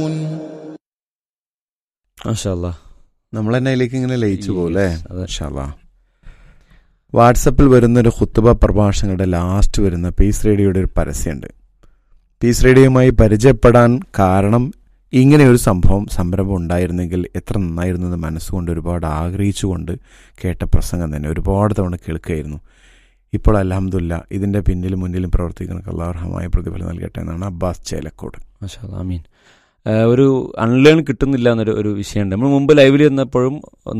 മാഷാല്ല നമ്മൾ തന്നെ അതിലേക്ക് ഇങ്ങനെ ലയിച്ചു പോകും അല്ലേ അതെ ഇൻഷാല്ലാ. വാട്സപ്പിൽ വരുന്നൊരു ഹുത്തുബ പ്രഭാഷണങ്ങളുടെ ലാസ്റ്റ് വരുന്ന പീസ് റേഡിയോയുടെ ഒരു പരസ്യമുണ്ട് പീസ് റേഡിയോയുമായി പരിചയപ്പെടാൻ കാരണം ഇങ്ങനെ ഒരു സംഭവം സംരംഭം ഉണ്ടായിരുന്നെങ്കിൽ എത്ര നന്നായിരുന്നു എന്ന് മനസ്സുകൊണ്ട് ഒരുപാട് ആഗ്രഹിച്ചുകൊണ്ട് കേട്ട പ്രസംഗം തന്നെ ഒരുപാട് തവണ കേൾക്കുകയായിരുന്നു ഇപ്പോൾ അലഹമില്ല ഇതിൻ്റെ പിന്നിലും മുന്നിലും പ്രവർത്തിക്കുന്ന കല്ലാർഹമായ പ്രതിഫലം നൽകട്ടെ എന്നാണ് അബ്ബാസ് ചേലക്കോട് മാഷാല്ല ആമീൻ ഏഹ് ഒരു അൺലേൺ കിട്ടുന്നില്ല എന്നൊരു ഒരു വിഷയമുണ്ട് നമ്മൾ മുമ്പ് ലൈവിൽ ഇരുന്നപ്പോഴും